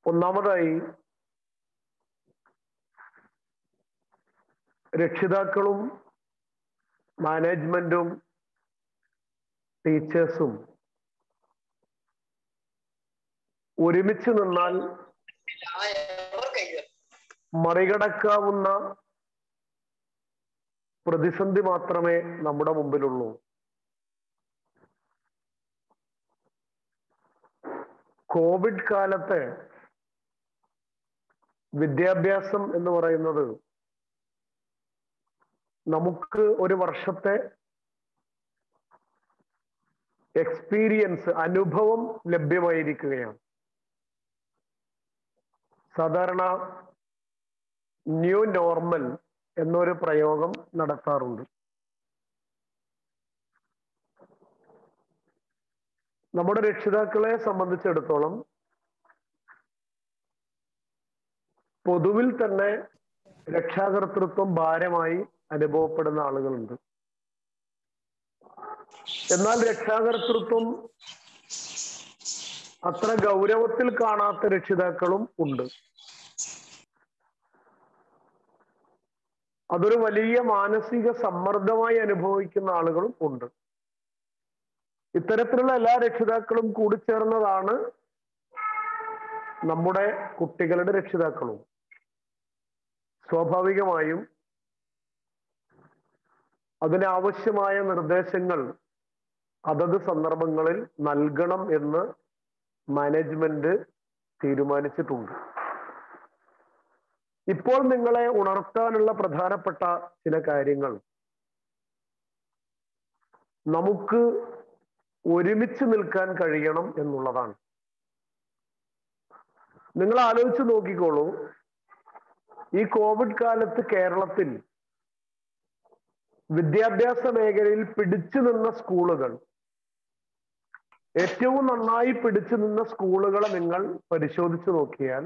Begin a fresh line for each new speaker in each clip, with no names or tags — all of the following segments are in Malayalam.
ഒന്നാമതായി രക്ഷിതാക്കളും മാനേജ്മെന്റും ടീച്ചേഴ്സും ഒരുമിച്ച് നിന്നാൽ മറികടക്കാവുന്ന പ്രതിസന്ധി മാത്രമേ നമ്മുടെ മുമ്പിലുള്ളൂ കോവിഡ് കാലത്തെ വിദ്യാഭ്യാസം എന്ന് പറയുന്നത് നമുക്ക് ഒരു വർഷത്തെ എക്സ്പീരിയൻസ് അനുഭവം ലഭ്യമായിരിക്കുകയാണ് സാധാരണ ന്യൂ നോർമൽ എന്നൊരു പ്രയോഗം നടത്താറുണ്ട് നമ്മുടെ രക്ഷിതാക്കളെ സംബന്ധിച്ചിടത്തോളം പൊതുവിൽ തന്നെ രക്ഷാകർതൃത്വം ഭാരമായി അനുഭവപ്പെടുന്ന ആളുകളുണ്ട് എന്നാൽ രക്ഷാകർതൃത്വം അത്ര ഗൗരവത്തിൽ കാണാത്ത രക്ഷിതാക്കളും ഉണ്ട് അതൊരു വലിയ മാനസിക സമ്മർദ്ദമായി അനുഭവിക്കുന്ന ആളുകളും ഉണ്ട് ഇത്തരത്തിലുള്ള എല്ലാ രക്ഷിതാക്കളും കൂടിച്ചേർന്നതാണ് നമ്മുടെ കുട്ടികളുടെ രക്ഷിതാക്കളും സ്വാഭാവികമായും അതിനാവശ്യമായ നിർദ്ദേശങ്ങൾ അതത് സന്ദർഭങ്ങളിൽ നൽകണം എന്ന് മാനേജ്മെന്റ് തീരുമാനിച്ചിട്ടുണ്ട് ഇപ്പോൾ നിങ്ങളെ ഉണർത്താനുള്ള പ്രധാനപ്പെട്ട ചില കാര്യങ്ങൾ നമുക്ക് ഒരുമിച്ച് നിൽക്കാൻ കഴിയണം എന്നുള്ളതാണ് നിങ്ങൾ ആലോചിച്ച് നോക്കിക്കോളൂ ഈ കോവിഡ് കാലത്ത് കേരളത്തിൽ വിദ്യാഭ്യാസ മേഖലയിൽ പിടിച്ചു നിന്ന സ്കൂളുകൾ ഏറ്റവും നന്നായി പിടിച്ചു നിന്ന സ്കൂളുകളെ നിങ്ങൾ പരിശോധിച്ചു നോക്കിയാൽ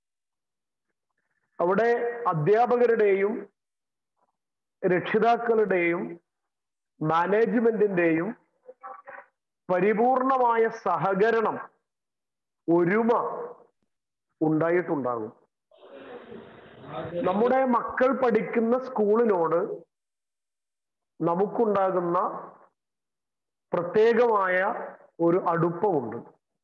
അവിടെ അധ്യാപകരുടെയും രക്ഷിതാക്കളുടെയും മാനേജ്മെന്റിന്റെയും പരിപൂർണമായ സഹകരണം ഒരുമ ഉണ്ടായിട്ടുണ്ടാകും നമ്മുടെ മക്കൾ പഠിക്കുന്ന സ്കൂളിനോട് നമുക്കുണ്ടാകുന്ന പ്രത്യേകമായ ഒരു അടുപ്പമുണ്ട്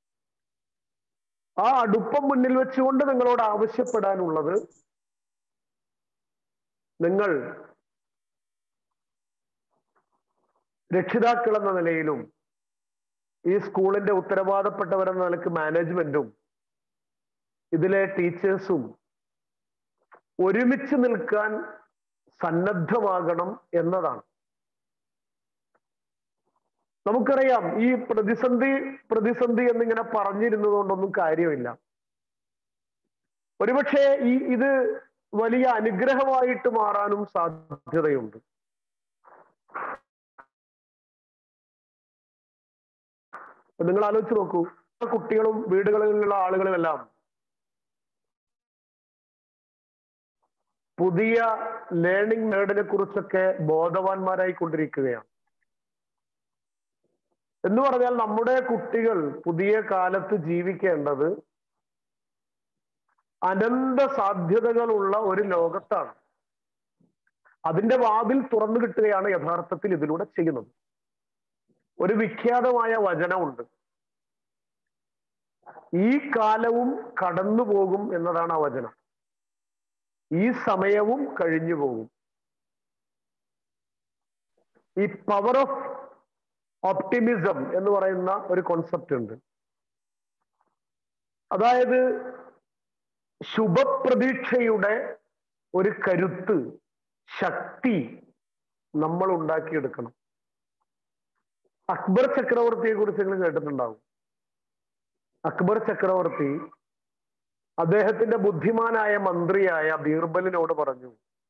ആ അടുപ്പം മുന്നിൽ വെച്ചുകൊണ്ട് നിങ്ങളോട് ആവശ്യപ്പെടാനുള്ളത് നിങ്ങൾ രക്ഷിതാക്കൾ എന്ന നിലയിലും ഈ സ്കൂളിന്റെ ഉത്തരവാദപ്പെട്ടവരെന്ന നിലക്ക് മാനേജ്മെന്റും ഇതിലെ ടീച്ചേഴ്സും ഒരുമിച്ച് നിൽക്കാൻ സന്നദ്ധമാകണം എന്നതാണ് നമുക്കറിയാം ഈ പ്രതിസന്ധി പ്രതിസന്ധി എന്നിങ്ങനെ പറഞ്ഞിരുന്നതുകൊണ്ടൊന്നും കാര്യമില്ല ഒരുപക്ഷെ ഈ ഇത് വലിയ അനുഗ്രഹമായിട്ട് മാറാനും സാധ്യതയുണ്ട് നിങ്ങൾ ആലോചിച്ച് നോക്കൂ കുട്ടികളും വീടുകളിലുള്ള ആളുകളുമെല്ലാം പുതിയ ലേണിംഗ് മേഡിനെ കുറിച്ചൊക്കെ ബോധവാന്മാരായി കൊണ്ടിരിക്കുകയാണ് എന്ന് പറഞ്ഞാൽ നമ്മുടെ കുട്ടികൾ പുതിയ കാലത്ത് ജീവിക്കേണ്ടത് അനന്ത സാധ്യതകളുള്ള ഒരു ലോകത്താണ് അതിന്റെ വാതിൽ തുറന്നു കിട്ടുകയാണ് യഥാർത്ഥത്തിൽ ഇതിലൂടെ ചെയ്യുന്നത് ഒരു വിഖ്യാതമായ വചനമുണ്ട് ഈ കാലവും കടന്നു പോകും എന്നതാണ് ആ വചനം ഈ സമയവും കഴിഞ്ഞു പോകും ഈ പവർ ഓഫ് ഓപ്റ്റിമിസം എന്ന് പറയുന്ന ഒരു കോൺസെപ്റ്റ് ഉണ്ട് അതായത് ശുഭപ്രതീക്ഷയുടെ ഒരു കരുത്ത് ശക്തി നമ്മൾ ഉണ്ടാക്കിയെടുക്കണം അക്ബർ ചക്രവർത്തിയെ കുറിച്ച് നിങ്ങൾ കേട്ടിട്ടുണ്ടാവും അക്ബർ ചക്രവർത്തി അദ്ദേഹത്തിന്റെ ബുദ്ധിമാനായ മന്ത്രിയായ ബീർബലിനോട് പറഞ്ഞു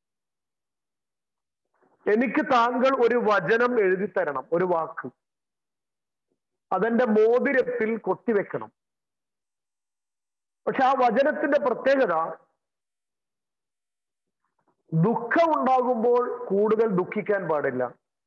എനിക്ക് താങ്കൾ ഒരു വചനം എഴുതി തരണം ഒരു വാക്ക് അതെന്റെ മോതിരത്തിൽ കൊത്തിവെക്കണം പക്ഷെ ആ വചനത്തിന്റെ പ്രത്യേകത ദുഃഖം ഉണ്ടാകുമ്പോൾ കൂടുതൽ ദുഃഖിക്കാൻ പാടില്ല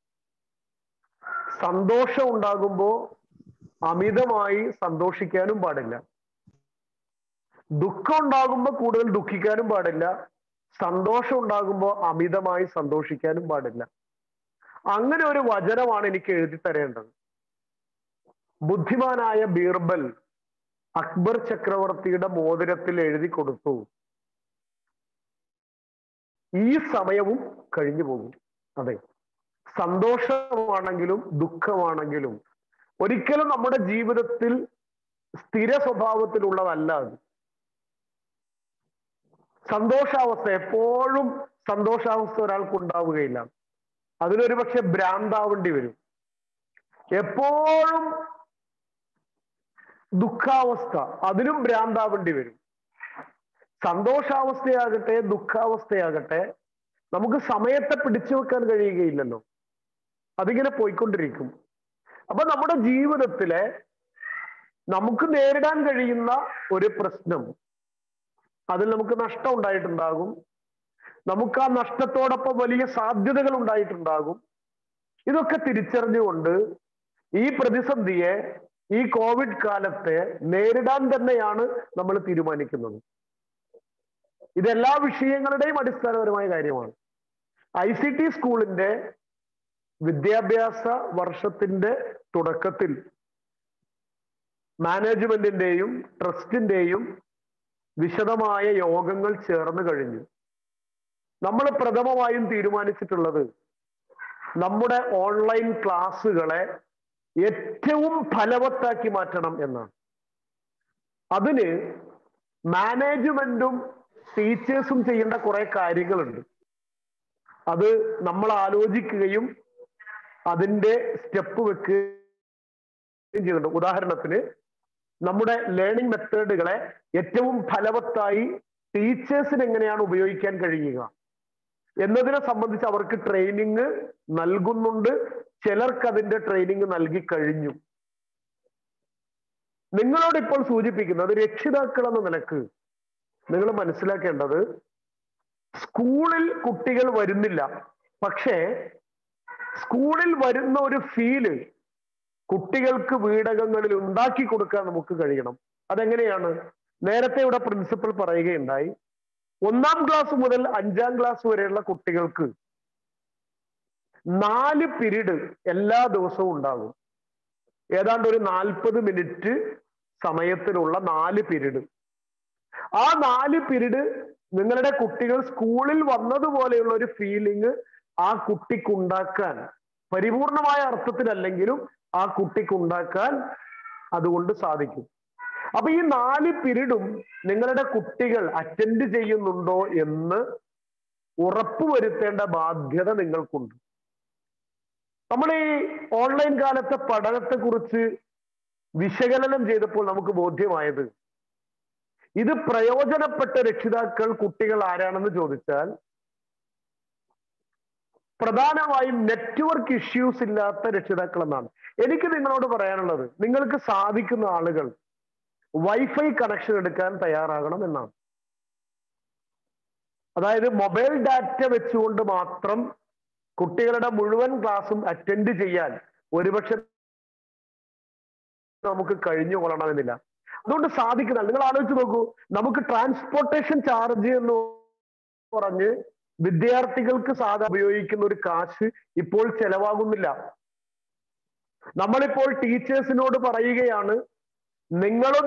സന്തോഷം ഉണ്ടാകുമ്പോൾ അമിതമായി സന്തോഷിക്കാനും പാടില്ല ദുഃഖം ഉണ്ടാകുമ്പോൾ കൂടുതൽ ദുഃഖിക്കാനും പാടില്ല സന്തോഷം ഉണ്ടാകുമ്പോൾ അമിതമായി സന്തോഷിക്കാനും പാടില്ല അങ്ങനെ ഒരു വചനമാണ് എനിക്ക് എഴുതി തരേണ്ടത് ബുദ്ധിമാനായ ബീർബൽ അക്ബർ ചക്രവർത്തിയുടെ മോതിരത്തിൽ എഴുതി കൊടുത്തു ഈ സമയവും കഴിഞ്ഞു പോകും അതെ സന്തോഷമാണെങ്കിലും ദുഃഖമാണെങ്കിലും ഒരിക്കലും നമ്മുടെ ജീവിതത്തിൽ സ്ഥിര സ്വഭാവത്തിലുള്ളതല്ല അത് സന്തോഷാവസ്ഥ എപ്പോഴും സന്തോഷാവസ്ഥ ഒരാൾക്ക് ഉണ്ടാവുകയില്ല അതിനൊരു പക്ഷെ ഭ്രാന്താവേണ്ടി വരും എപ്പോഴും ദുഃഖാവസ്ഥ അതിനും ഭ്രാന്താവേണ്ടി വരും സന്തോഷാവസ്ഥയാകട്ടെ ദുഃഖാവസ്ഥയാകട്ടെ നമുക്ക് സമയത്തെ പിടിച്ചു വെക്കാൻ കഴിയുകയില്ലല്ലോ അതിങ്ങനെ പോയിക്കൊണ്ടിരിക്കും അപ്പൊ നമ്മുടെ ജീവിതത്തിലെ നമുക്ക് നേരിടാൻ കഴിയുന്ന ഒരു പ്രശ്നം അതിൽ നമുക്ക് നഷ്ടം ഉണ്ടായിട്ടുണ്ടാകും നമുക്ക് ആ നഷ്ടത്തോടൊപ്പം വലിയ സാധ്യതകൾ ഉണ്ടായിട്ടുണ്ടാകും ഇതൊക്കെ തിരിച്ചറിഞ്ഞുകൊണ്ട് ഈ പ്രതിസന്ധിയെ ഈ കോവിഡ് കാലത്തെ നേരിടാൻ തന്നെയാണ് നമ്മൾ തീരുമാനിക്കുന്നത് ഇതെല്ലാ വിഷയങ്ങളുടെയും അടിസ്ഥാനപരമായ കാര്യമാണ് ഐ സി ടി സ്കൂളിന്റെ വിദ്യാഭ്യാസ വർഷത്തിന്റെ തുടക്കത്തിൽ മാനേജ്മെന്റിന്റെയും ട്രസ്റ്റിന്റെയും വിശദമായ യോഗങ്ങൾ ചേർന്ന് കഴിഞ്ഞു നമ്മൾ പ്രഥമമായും തീരുമാനിച്ചിട്ടുള്ളത് നമ്മുടെ ഓൺലൈൻ ക്ലാസ്സുകളെ ഏറ്റവും ഫലവത്താക്കി മാറ്റണം എന്നാണ് അതിന് മാനേജ്മെന്റും ടീച്ചേഴ്സും ചെയ്യേണ്ട കുറെ കാര്യങ്ങളുണ്ട് അത് നമ്മൾ ആലോചിക്കുകയും അതിന്റെ സ്റ്റെപ്പ് വെക്കുകയും ചെയ്യുന്നുണ്ട് ഉദാഹരണത്തിന് നമ്മുടെ ലേണിംഗ് മെത്തേഡുകളെ ഏറ്റവും ഫലവത്തായി ടീച്ചേഴ്സിന് എങ്ങനെയാണ് ഉപയോഗിക്കാൻ കഴിയുക എന്നതിനെ സംബന്ധിച്ച് അവർക്ക് ട്രെയിനിങ് നൽകുന്നുണ്ട് ചിലർക്ക് അതിന്റെ ട്രെയിനിങ് നൽകി കഴിഞ്ഞു നിങ്ങളോട് ഇപ്പോൾ സൂചിപ്പിക്കുന്നത് രക്ഷിതാക്കൾ എന്ന നിലക്ക് നിങ്ങൾ മനസ്സിലാക്കേണ്ടത് സ്കൂളിൽ കുട്ടികൾ വരുന്നില്ല പക്ഷേ സ്കൂളിൽ വരുന്ന ഒരു ഫീല് കുട്ടികൾക്ക് വീടകങ്ങളിൽ ഉണ്ടാക്കി കൊടുക്കാൻ നമുക്ക് കഴിയണം അതെങ്ങനെയാണ് നേരത്തെ ഇവിടെ പ്രിൻസിപ്പൽ പറയുകയുണ്ടായി ഒന്നാം ക്ലാസ് മുതൽ അഞ്ചാം ക്ലാസ് വരെയുള്ള കുട്ടികൾക്ക് നാല് പിരീഡ് എല്ലാ ദിവസവും ഉണ്ടാകും ഏതാണ്ട് ഒരു നാൽപ്പത് മിനിറ്റ് സമയത്തിലുള്ള നാല് പിരീഡ് ആ നാല് പിരീഡ് നിങ്ങളുടെ കുട്ടികൾ സ്കൂളിൽ വന്നതുപോലെയുള്ള ഒരു ഫീലിംഗ് ആ കുട്ടിക്ക് ഉണ്ടാക്കാൻ പരിപൂർണമായ അർത്ഥത്തിലല്ലെങ്കിലും ആ കുട്ടിക്ക് ഉണ്ടാക്കാൻ അതുകൊണ്ട് സാധിക്കും അപ്പൊ ഈ നാല് പിരീഡും നിങ്ങളുടെ കുട്ടികൾ അറ്റൻഡ് ചെയ്യുന്നുണ്ടോ എന്ന് ഉറപ്പുവരുത്തേണ്ട ബാധ്യത നിങ്ങൾക്കുണ്ട് നമ്മൾ ഈ ഓൺലൈൻ കാലത്തെ പഠനത്തെ കുറിച്ച് വിശകലനം ചെയ്തപ്പോൾ നമുക്ക് ബോധ്യമായത് ഇത് പ്രയോജനപ്പെട്ട രക്ഷിതാക്കൾ കുട്ടികൾ ആരാണെന്ന് ചോദിച്ചാൽ പ്രധാനമായും നെറ്റ്വർക്ക് ഇഷ്യൂസ് ഇല്ലാത്ത രക്ഷിതാക്കൾ എന്നാണ് എനിക്ക് നിങ്ങളോട് പറയാനുള്ളത് നിങ്ങൾക്ക് സാധിക്കുന്ന ആളുകൾ വൈഫൈ കണക്ഷൻ എടുക്കാൻ തയ്യാറാകണം എന്നാണ് അതായത് മൊബൈൽ ഡാറ്റ വെച്ചുകൊണ്ട് മാത്രം കുട്ടികളുടെ മുഴുവൻ ക്ലാസ്സും അറ്റൻഡ് ചെയ്യാൻ ഒരുപക്ഷെ നമുക്ക് കഴിഞ്ഞു കൊള്ളണമെന്നില്ല അതുകൊണ്ട് സാധിക്കുന്ന നിങ്ങൾ ആലോചിച്ച് നോക്കൂ നമുക്ക് ട്രാൻസ്പോർട്ടേഷൻ ചാർജ് എന്ന് പറഞ്ഞ് വിദ്യാർത്ഥികൾക്ക് സാധാരണ ഉപയോഗിക്കുന്ന ഒരു കാശ് ഇപ്പോൾ ചെലവാകുന്നില്ല നമ്മളിപ്പോൾ ടീച്ചേഴ്സിനോട് പറയുകയാണ് നിങ്ങളും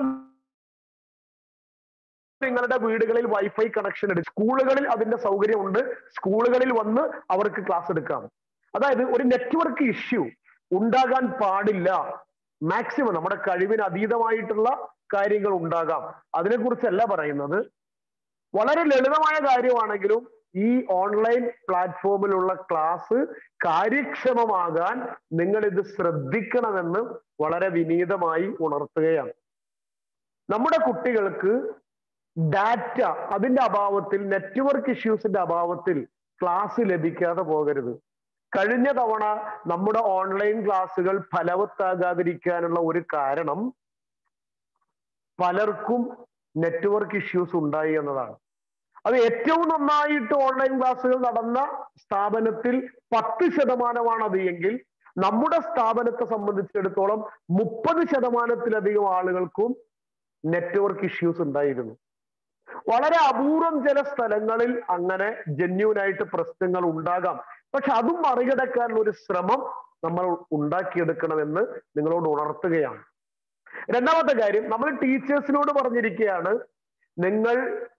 നിങ്ങളുടെ വീടുകളിൽ വൈഫൈ കണക്ഷൻ എടുക്കും സ്കൂളുകളിൽ അതിന്റെ സൗകര്യമുണ്ട് സ്കൂളുകളിൽ വന്ന് അവർക്ക് ക്ലാസ് എടുക്കാം അതായത് ഒരു നെറ്റ്വർക്ക് ഇഷ്യൂ ഉണ്ടാകാൻ പാടില്ല മാക്സിമം നമ്മുടെ കഴിവിന് അതീതമായിട്ടുള്ള കാര്യങ്ങൾ ഉണ്ടാകാം അതിനെക്കുറിച്ചല്ല പറയുന്നത് വളരെ ലളിതമായ കാര്യമാണെങ്കിലും ഈ ഓൺലൈൻ പ്ലാറ്റ്ഫോമിലുള്ള ക്ലാസ് കാര്യക്ഷമമാകാൻ നിങ്ങൾ ഇത് ശ്രദ്ധിക്കണമെന്ന് വളരെ വിനീതമായി ഉണർത്തുകയാണ് നമ്മുടെ കുട്ടികൾക്ക് ഡാറ്റ അതിന്റെ അഭാവത്തിൽ നെറ്റ്വർക്ക് ഇഷ്യൂസിന്റെ അഭാവത്തിൽ ക്ലാസ് ലഭിക്കാതെ പോകരുത് കഴിഞ്ഞ തവണ നമ്മുടെ ഓൺലൈൻ ക്ലാസ്സുകൾ ഫലവത്താകാതിരിക്കാനുള്ള ഒരു കാരണം പലർക്കും നെറ്റ്വർക്ക് ഇഷ്യൂസ് ഉണ്ടായി എന്നതാണ് അത് ഏറ്റവും നന്നായിട്ട് ഓൺലൈൻ ക്ലാസ്സുകൾ നടന്ന സ്ഥാപനത്തിൽ പത്ത് ശതമാനമാണ് അത് എങ്കിൽ നമ്മുടെ സ്ഥാപനത്തെ സംബന്ധിച്ചിടത്തോളം മുപ്പത് ശതമാനത്തിലധികം ആളുകൾക്കും നെറ്റ്വർക്ക് ഇഷ്യൂസ് ഉണ്ടായിരുന്നു വളരെ അപൂർവം ചില സ്ഥലങ്ങളിൽ അങ്ങനെ ജെന്യൂൻ ആയിട്ട് പ്രശ്നങ്ങൾ ഉണ്ടാകാം പക്ഷെ അതും മറികടക്കാനുള്ള ഒരു ശ്രമം നമ്മൾ ഉണ്ടാക്കിയെടുക്കണമെന്ന് നിങ്ങളോട് ഉണർത്തുകയാണ് രണ്ടാമത്തെ കാര്യം നമ്മൾ ടീച്ചേഴ്സിനോട് പറഞ്ഞിരിക്കുകയാണ് നിങ്ങൾ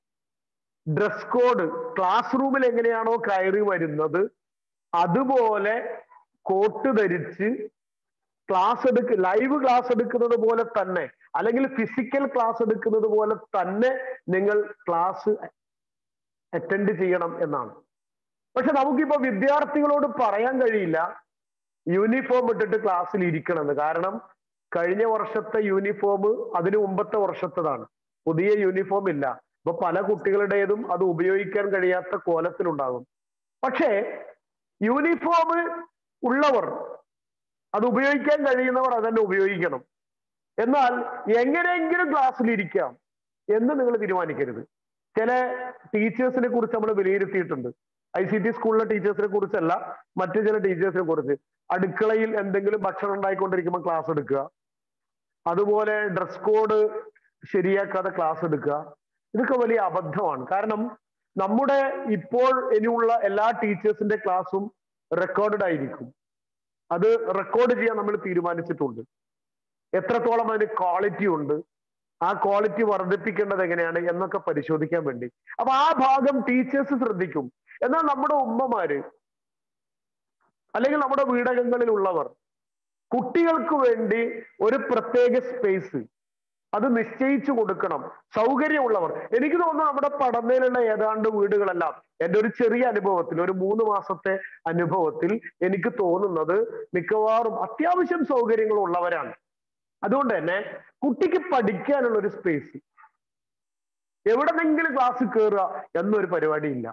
ഡ്രസ് കോഡ് ക്ലാസ് റൂമിൽ എങ്ങനെയാണോ കയറി വരുന്നത് അതുപോലെ കോട്ട് ധരിച്ച് ക്ലാസ് എടുക്ക ലൈവ് ക്ലാസ് എടുക്കുന്നത് പോലെ തന്നെ അല്ലെങ്കിൽ ഫിസിക്കൽ ക്ലാസ് എടുക്കുന്നത് പോലെ തന്നെ നിങ്ങൾ ക്ലാസ് അറ്റൻഡ് ചെയ്യണം എന്നാണ് പക്ഷെ നമുക്കിപ്പോ വിദ്യാർത്ഥികളോട് പറയാൻ കഴിയില്ല യൂണിഫോം ഇട്ടിട്ട് ക്ലാസ്സിൽ ഇരിക്കണമെന്ന് കാരണം കഴിഞ്ഞ വർഷത്തെ യൂണിഫോം അതിനു മുമ്പത്തെ വർഷത്തതാണ് പുതിയ യൂണിഫോം ഇല്ല അപ്പൊ പല കുട്ടികളുടേതും അത് ഉപയോഗിക്കാൻ കഴിയാത്ത കോലത്തിലുണ്ടാകും പക്ഷേ യൂണിഫോം ഉള്ളവർ അത് ഉപയോഗിക്കാൻ കഴിയുന്നവർ അതന്നെ ഉപയോഗിക്കണം എന്നാൽ എങ്ങനെയെങ്കിലും ക്ലാസ്സിൽ ഇരിക്കാം എന്ന് നിങ്ങൾ തീരുമാനിക്കരുത് ചില ടീച്ചേഴ്സിനെ കുറിച്ച് നമ്മൾ വിലയിരുത്തിയിട്ടുണ്ട് ഐ സി ടി സ്കൂളിലെ ടീച്ചേഴ്സിനെ കുറിച്ചല്ല മറ്റു ചില ടീച്ചേഴ്സിനെ കുറിച്ച് അടുക്കളയിൽ എന്തെങ്കിലും ഭക്ഷണം ഉണ്ടായിക്കൊണ്ടിരിക്കുമ്പോൾ ക്ലാസ് എടുക്കുക അതുപോലെ ഡ്രസ് കോഡ് ശരിയാക്കാതെ ക്ലാസ് എടുക്കുക ഇതൊക്കെ വലിയ അബദ്ധമാണ് കാരണം നമ്മുടെ ഇപ്പോൾ ഇനിയുള്ള എല്ലാ ടീച്ചേഴ്സിന്റെ ക്ലാസ്സും റെക്കോർഡഡ് ആയിരിക്കും അത് റെക്കോർഡ് ചെയ്യാൻ നമ്മൾ തീരുമാനിച്ചിട്ടുണ്ട് എത്രത്തോളം അതിന് ക്വാളിറ്റി ഉണ്ട് ആ ക്വാളിറ്റി വർദ്ധിപ്പിക്കേണ്ടത് എങ്ങനെയാണ് എന്നൊക്കെ പരിശോധിക്കാൻ വേണ്ടി അപ്പൊ ആ ഭാഗം ടീച്ചേഴ്സ് ശ്രദ്ധിക്കും എന്നാൽ നമ്മുടെ ഉമ്മമാര് അല്ലെങ്കിൽ നമ്മുടെ വീടകങ്ങളിലുള്ളവർ കുട്ടികൾക്ക് വേണ്ടി ഒരു പ്രത്യേക സ്പേസ് അത് നിശ്ചയിച്ചു കൊടുക്കണം സൗകര്യമുള്ളവർ എനിക്ക് തോന്നുന്നു നമ്മുടെ പടന്നയിലുള്ള ഏതാണ്ട് വീടുകളെല്ലാം എൻ്റെ ഒരു ചെറിയ അനുഭവത്തിൽ ഒരു മൂന്ന് മാസത്തെ അനുഭവത്തിൽ എനിക്ക് തോന്നുന്നത് മിക്കവാറും അത്യാവശ്യം സൗകര്യങ്ങൾ ഉള്ളവരാണ് അതുകൊണ്ട് തന്നെ കുട്ടിക്ക് പഠിക്കാനുള്ള ഒരു സ്പേസ് എവിടെന്നെങ്കിലും ക്ലാസ് കയറുക എന്നൊരു പരിപാടിയില്ല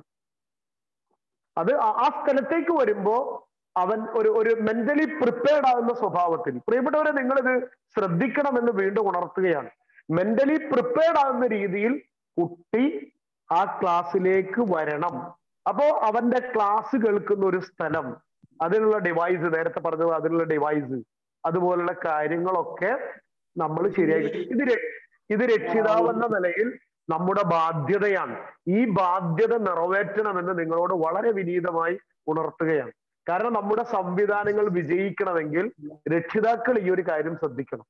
അത് ആ സ്ഥലത്തേക്ക് വരുമ്പോ അവൻ ഒരു ഒരു മെന്റലി പ്രിപ്പയർഡ് ആകുന്ന സ്വഭാവത്തിൽ പ്രിയപ്പെട്ടവരെ നിങ്ങൾ ഇത് ശ്രദ്ധിക്കണമെന്ന് വീണ്ടും ഉണർത്തുകയാണ് മെന്റലി പ്രിപ്പയർഡ് ആകുന്ന രീതിയിൽ കുട്ടി ആ ക്ലാസ്സിലേക്ക് വരണം അപ്പോ അവന്റെ ക്ലാസ് കേൾക്കുന്ന ഒരു സ്ഥലം അതിനുള്ള ഡിവൈസ് നേരത്തെ പറഞ്ഞത് അതിനുള്ള ഡിവൈസ് അതുപോലുള്ള കാര്യങ്ങളൊക്കെ നമ്മൾ ശരിയാക്കി ഇത് ഇത് രക്ഷിതാവെന്ന നിലയിൽ നമ്മുടെ ബാധ്യതയാണ് ഈ ബാധ്യത നിറവേറ്റണമെന്ന് നിങ്ങളോട് വളരെ വിനീതമായി ഉണർത്തുകയാണ് കാരണം നമ്മുടെ സംവിധാനങ്ങൾ വിജയിക്കണമെങ്കിൽ രക്ഷിതാക്കൾ ഈ ഒരു കാര്യം ശ്രദ്ധിക്കണം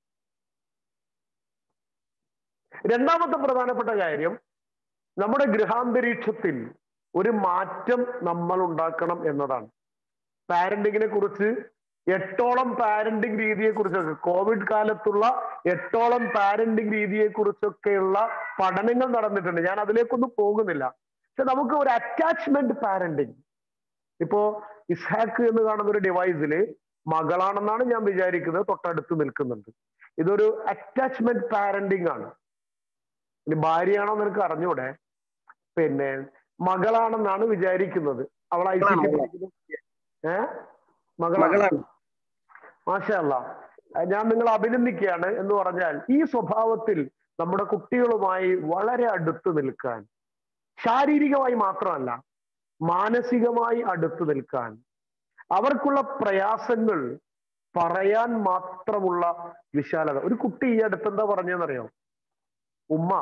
രണ്ടാമത്തെ പ്രധാനപ്പെട്ട കാര്യം നമ്മുടെ ഗൃഹാന്തരീക്ഷത്തിൽ ഒരു മാറ്റം നമ്മൾ ഉണ്ടാക്കണം എന്നതാണ് പാരന്റിങ്ങിനെ കുറിച്ച് എട്ടോളം പാരന്റിങ് രീതിയെ കുറിച്ചൊക്കെ കോവിഡ് കാലത്തുള്ള എട്ടോളം പാരന്റിങ് രീതിയെ കുറിച്ചൊക്കെയുള്ള പഠനങ്ങൾ നടന്നിട്ടുണ്ട് ഞാൻ അതിലേക്കൊന്നും പോകുന്നില്ല പക്ഷെ നമുക്ക് ഒരു അറ്റാച്ച്മെന്റ് പാരന്റിങ് ഇപ്പോ ഇസ്ഹാക്ക് എന്ന് കാണുന്ന ഒരു ഡിവൈസിൽ മകളാണെന്നാണ് ഞാൻ വിചാരിക്കുന്നത് തൊട്ടടുത്ത് നിൽക്കുന്നുണ്ട് ഇതൊരു അറ്റാച്ച്മെന്റ് പാരന്റിങ് ആണ് ഇനി ഭാര്യയാണോ നിനക്ക് അറിഞ്ഞൂടെ പിന്നെ മകളാണെന്നാണ് വിചാരിക്കുന്നത് അവൾ ഐ സി ഏ മകളാണ് മാഷല്ല ഞാൻ നിങ്ങൾ അഭിനന്ദിക്കുകയാണ് എന്ന് പറഞ്ഞാൽ ഈ സ്വഭാവത്തിൽ നമ്മുടെ കുട്ടികളുമായി വളരെ അടുത്ത് നിൽക്കാൻ ശാരീരികമായി മാത്രമല്ല മാനസികമായി അടുത്ത് നിൽക്കാൻ അവർക്കുള്ള പ്രയാസങ്ങൾ പറയാൻ മാത്രമുള്ള വിശാലത ഒരു കുട്ടി ഈ അടുത്ത് എന്താ പറഞ്ഞതെന്നറിയോ ഉമ്മ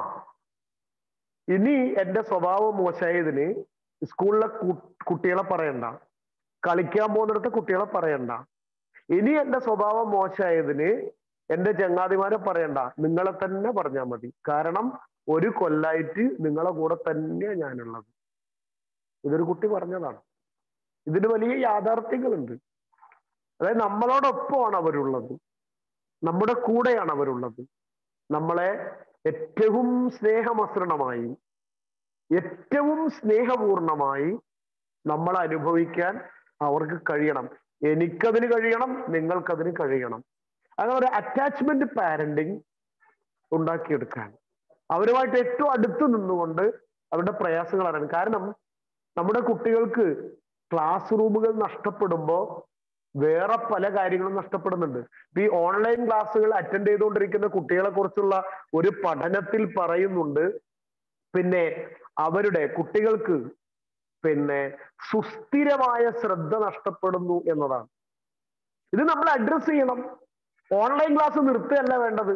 ഇനി എന്റെ സ്വഭാവം മോശമായതിന് സ്കൂളിലെ കുട്ടികളെ പറയണ്ട കളിക്കാൻ പോകുന്നിടത്ത് കുട്ടികളെ പറയണ്ട ഇനി എന്റെ സ്വഭാവം മോശമായതിന് എന്റെ ചങ്ങാതിമാരെ പറയണ്ട നിങ്ങളെ തന്നെ പറഞ്ഞാൽ മതി കാരണം ഒരു കൊല്ലായിട്ട് നിങ്ങളെ കൂടെ തന്നെയാണ് ഞാനുള്ളത് ഇതൊരു കുട്ടി പറഞ്ഞതാണ് ഇതിന് വലിയ യാഥാർത്ഥ്യങ്ങളുണ്ട് അതായത് നമ്മളോടൊപ്പമാണ് അവരുള്ളത് നമ്മുടെ കൂടെയാണ് അവരുള്ളത് നമ്മളെ ഏറ്റവും സ്നേഹമസൃണമായി ഏറ്റവും സ്നേഹപൂർണമായി നമ്മൾ അനുഭവിക്കാൻ അവർക്ക് കഴിയണം എനിക്കതിന് കഴിയണം നിങ്ങൾക്കതിന് കഴിയണം അങ്ങനെ ഒരു അറ്റാച്ച്മെന്റ് പാരന്റിങ് ഉണ്ടാക്കിയെടുക്കാൻ അവരുമായിട്ട് ഏറ്റവും അടുത്ത് നിന്നുകൊണ്ട് അവരുടെ പ്രയാസങ്ങൾ അറിയണം കാരണം നമ്മുടെ കുട്ടികൾക്ക് ക്ലാസ് റൂമുകൾ നഷ്ടപ്പെടുമ്പോൾ വേറെ പല കാര്യങ്ങളും നഷ്ടപ്പെടുന്നുണ്ട് ഈ ഓൺലൈൻ ക്ലാസ്സുകൾ അറ്റൻഡ് ചെയ്തുകൊണ്ടിരിക്കുന്ന കുട്ടികളെ കുറിച്ചുള്ള ഒരു പഠനത്തിൽ പറയുന്നുണ്ട് പിന്നെ അവരുടെ കുട്ടികൾക്ക് പിന്നെ സുസ്ഥിരമായ ശ്രദ്ധ നഷ്ടപ്പെടുന്നു എന്നതാണ് ഇത് നമ്മൾ അഡ്രസ് ചെയ്യണം ഓൺലൈൻ ക്ലാസ് നിർത്തുകയല്ല വേണ്ടത്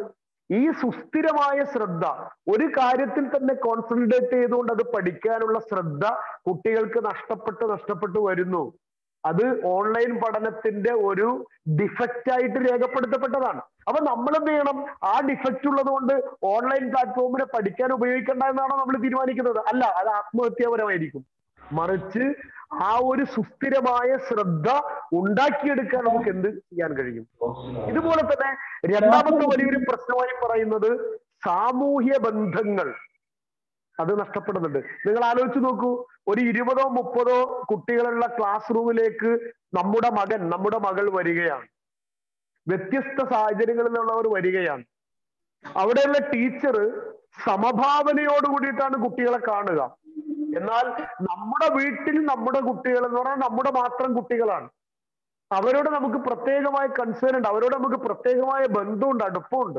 ഈ സുസ്ഥിരമായ ശ്രദ്ധ ഒരു കാര്യത്തിൽ തന്നെ കോൺസെൻട്രേറ്റ് ചെയ്തുകൊണ്ട് അത് പഠിക്കാനുള്ള ശ്രദ്ധ കുട്ടികൾക്ക് നഷ്ടപ്പെട്ട് നഷ്ടപ്പെട്ട് വരുന്നു അത് ഓൺലൈൻ പഠനത്തിന്റെ ഒരു ഡിഫക്റ്റ് ആയിട്ട് രേഖപ്പെടുത്തപ്പെട്ടതാണ് അപ്പൊ നമ്മൾ എന്ത് ചെയ്യണം ആ ഡിഫക്റ്റ് ഉള്ളത് കൊണ്ട് ഓൺലൈൻ പ്ലാറ്റ്ഫോമിനെ പഠിക്കാൻ ഉപയോഗിക്കേണ്ട എന്നാണോ നമ്മൾ തീരുമാനിക്കുന്നത് അല്ല അത് ആത്മഹത്യാപരമായിരിക്കും മറിച്ച് ആ ഒരു സുസ്ഥിരമായ ശ്രദ്ധ ഉണ്ടാക്കിയെടുക്കാൻ നമുക്ക് എന്ത് ചെയ്യാൻ കഴിയും ഇതുപോലെ തന്നെ രണ്ടാമത്തെ വലിയൊരു പ്രശ്നമായി പറയുന്നത് സാമൂഹ്യ ബന്ധങ്ങൾ അത് നഷ്ടപ്പെടുന്നുണ്ട് നിങ്ങൾ ആലോചിച്ച് നോക്കൂ ഒരു ഇരുപതോ മുപ്പതോ കുട്ടികളുള്ള ക്ലാസ് റൂമിലേക്ക് നമ്മുടെ മകൻ നമ്മുടെ മകൾ വരികയാണ് വ്യത്യസ്ത സാഹചര്യങ്ങളിൽ നിന്നുള്ളവർ വരികയാണ് അവിടെയുള്ള ടീച്ചർ സമഭാവനയോട് കൂടിയിട്ടാണ് കുട്ടികളെ കാണുക എന്നാൽ നമ്മുടെ വീട്ടിൽ നമ്മുടെ കുട്ടികൾ എന്ന് പറഞ്ഞാൽ നമ്മുടെ മാത്രം കുട്ടികളാണ് അവരോട് നമുക്ക് പ്രത്യേകമായ കൺസേൺ ഉണ്ട് അവരോട് നമുക്ക് പ്രത്യേകമായ ബന്ധമുണ്ട് അടുപ്പമുണ്ട്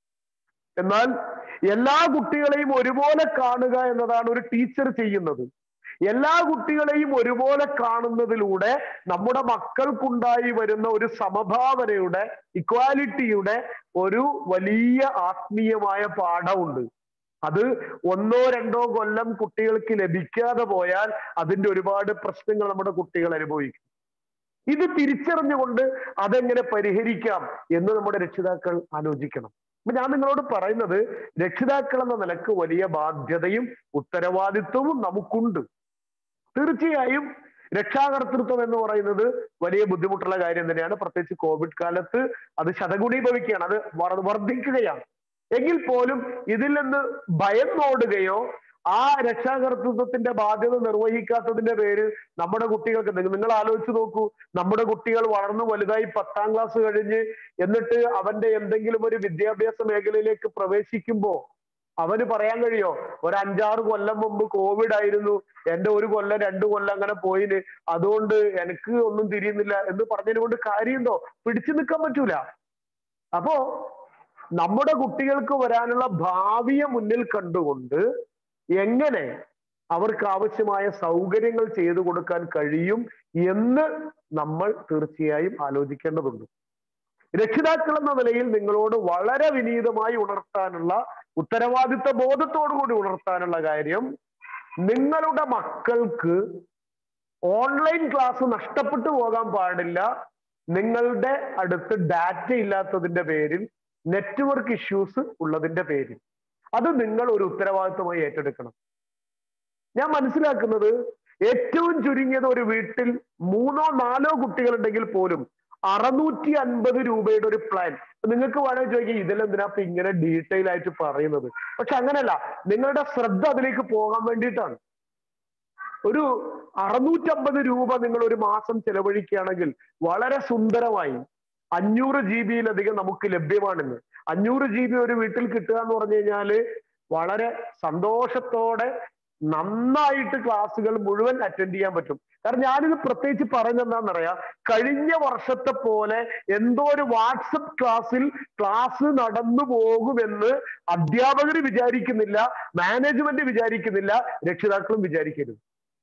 എന്നാൽ എല്ലാ കുട്ടികളെയും ഒരുപോലെ കാണുക എന്നതാണ് ഒരു ടീച്ചർ ചെയ്യുന്നത് എല്ലാ കുട്ടികളെയും ഒരുപോലെ കാണുന്നതിലൂടെ നമ്മുടെ മക്കൾക്കുണ്ടായി വരുന്ന ഒരു സമഭാവനയുടെ ഇക്വാലിറ്റിയുടെ ഒരു വലിയ ആത്മീയമായ പാഠമുണ്ട് അത് ഒന്നോ രണ്ടോ കൊല്ലം കുട്ടികൾക്ക് ലഭിക്കാതെ പോയാൽ അതിന്റെ ഒരുപാട് പ്രശ്നങ്ങൾ നമ്മുടെ കുട്ടികൾ അനുഭവിക്കും ഇത് തിരിച്ചറിഞ്ഞുകൊണ്ട് അതെങ്ങനെ പരിഹരിക്കാം എന്ന് നമ്മുടെ രക്ഷിതാക്കൾ ആലോചിക്കണം അപ്പൊ ഞാൻ നിങ്ങളോട് പറയുന്നത് രക്ഷിതാക്കൾ എന്ന നിലക്ക് വലിയ ബാധ്യതയും ഉത്തരവാദിത്വവും നമുക്കുണ്ട് തീർച്ചയായും രക്ഷാകർതൃത്വം എന്ന് പറയുന്നത് വലിയ ബുദ്ധിമുട്ടുള്ള കാര്യം തന്നെയാണ് പ്രത്യേകിച്ച് കോവിഡ് കാലത്ത് അത് ശതഗുണീഭവിക്കുകയാണ് അത് വർദ്ധിക്കുകയാണ് എങ്കിൽ പോലും ഇതിൽ നിന്ന് ഭയന്നോടുകയോ ആ രക്ഷാകർതൃത്വത്തിന്റെ ബാധ്യത നിർവഹിക്കാത്തതിന്റെ പേര് നമ്മുടെ കുട്ടികൾക്ക് നിങ്ങൾ ആലോചിച്ച് നോക്കൂ നമ്മുടെ കുട്ടികൾ വളർന്നു വലുതായി പത്താം ക്ലാസ് കഴിഞ്ഞ് എന്നിട്ട് അവന്റെ എന്തെങ്കിലും ഒരു വിദ്യാഭ്യാസ മേഖലയിലേക്ക് പ്രവേശിക്കുമ്പോ അവന് പറയാൻ കഴിയോ ഒരു അഞ്ചാറ് കൊല്ലം മുമ്പ് കോവിഡ് ആയിരുന്നു എന്റെ ഒരു കൊല്ലം രണ്ടു കൊല്ലം അങ്ങനെ പോയിന് അതുകൊണ്ട് എനിക്ക് ഒന്നും തിരിയുന്നില്ല എന്ന് പറഞ്ഞതിന് കൊണ്ട് കാര്യമുണ്ടോ പിടിച്ചു നിൽക്കാൻ പറ്റൂല അപ്പോ നമ്മുടെ കുട്ടികൾക്ക് വരാനുള്ള ഭാവിയെ മുന്നിൽ കണ്ടുകൊണ്ട് എങ്ങനെ അവർക്ക് ആവശ്യമായ സൗകര്യങ്ങൾ ചെയ്തു കൊടുക്കാൻ കഴിയും എന്ന് നമ്മൾ തീർച്ചയായും ആലോചിക്കേണ്ടതുണ്ട് രക്ഷിതാക്കൾ എന്ന നിലയിൽ നിങ്ങളോട് വളരെ വിനീതമായി ഉണർത്താനുള്ള ഉത്തരവാദിത്ത ബോധത്തോടു കൂടി ഉണർത്താനുള്ള കാര്യം നിങ്ങളുടെ മക്കൾക്ക് ഓൺലൈൻ ക്ലാസ് നഷ്ടപ്പെട്ടു പോകാൻ പാടില്ല നിങ്ങളുടെ അടുത്ത് ഡാറ്റ ഇല്ലാത്തതിന്റെ പേരിൽ നെറ്റ്വർക്ക് ഇഷ്യൂസ് ഉള്ളതിന്റെ പേരിൽ അത് നിങ്ങൾ ഒരു ഉത്തരവാദിത്വമായി ഏറ്റെടുക്കണം ഞാൻ മനസ്സിലാക്കുന്നത് ഏറ്റവും ചുരുങ്ങിയത് ഒരു വീട്ടിൽ മൂന്നോ നാലോ കുട്ടികളുണ്ടെങ്കിൽ പോലും അറുന്നൂറ്റി അൻപത് രൂപയുടെ ഒരു പ്ലാൻ നിങ്ങൾക്ക് വേണമെങ്കിൽ ചോദിക്കാം ഇതിലെന്തിനാ ഇപ്പൊ ഇങ്ങനെ ഡീറ്റെയിൽ ആയിട്ട് പറയുന്നത് പക്ഷെ അങ്ങനെയല്ല നിങ്ങളുടെ ശ്രദ്ധ അതിലേക്ക് പോകാൻ വേണ്ടിയിട്ടാണ് ഒരു അറുന്നൂറ്റമ്പത് രൂപ നിങ്ങൾ ഒരു മാസം ചെലവഴിക്കുകയാണെങ്കിൽ വളരെ സുന്ദരമായി അഞ്ഞൂറ് ജി ബിയിലധികം നമുക്ക് ലഭ്യമാണെന്ന് അഞ്ഞൂറ് ജി ബി ഒരു വീട്ടിൽ കിട്ടുക എന്ന് പറഞ്ഞു കഴിഞ്ഞാല് വളരെ സന്തോഷത്തോടെ നന്നായിട്ട് ക്ലാസ്സുകൾ മുഴുവൻ അറ്റൻഡ് ചെയ്യാൻ പറ്റും കാരണം ഞാനിത് പ്രത്യേകിച്ച് പറയുന്നതെന്താണെന്നറിയാം കഴിഞ്ഞ വർഷത്തെ പോലെ എന്തോ ഒരു വാട്സപ്പ് ക്ലാസ്സിൽ ക്ലാസ് നടന്നു പോകുമെന്ന് അധ്യാപകർ വിചാരിക്കുന്നില്ല മാനേജ്മെന്റ് വിചാരിക്കുന്നില്ല രക്ഷിതാക്കളും വിചാരിക്കരുത്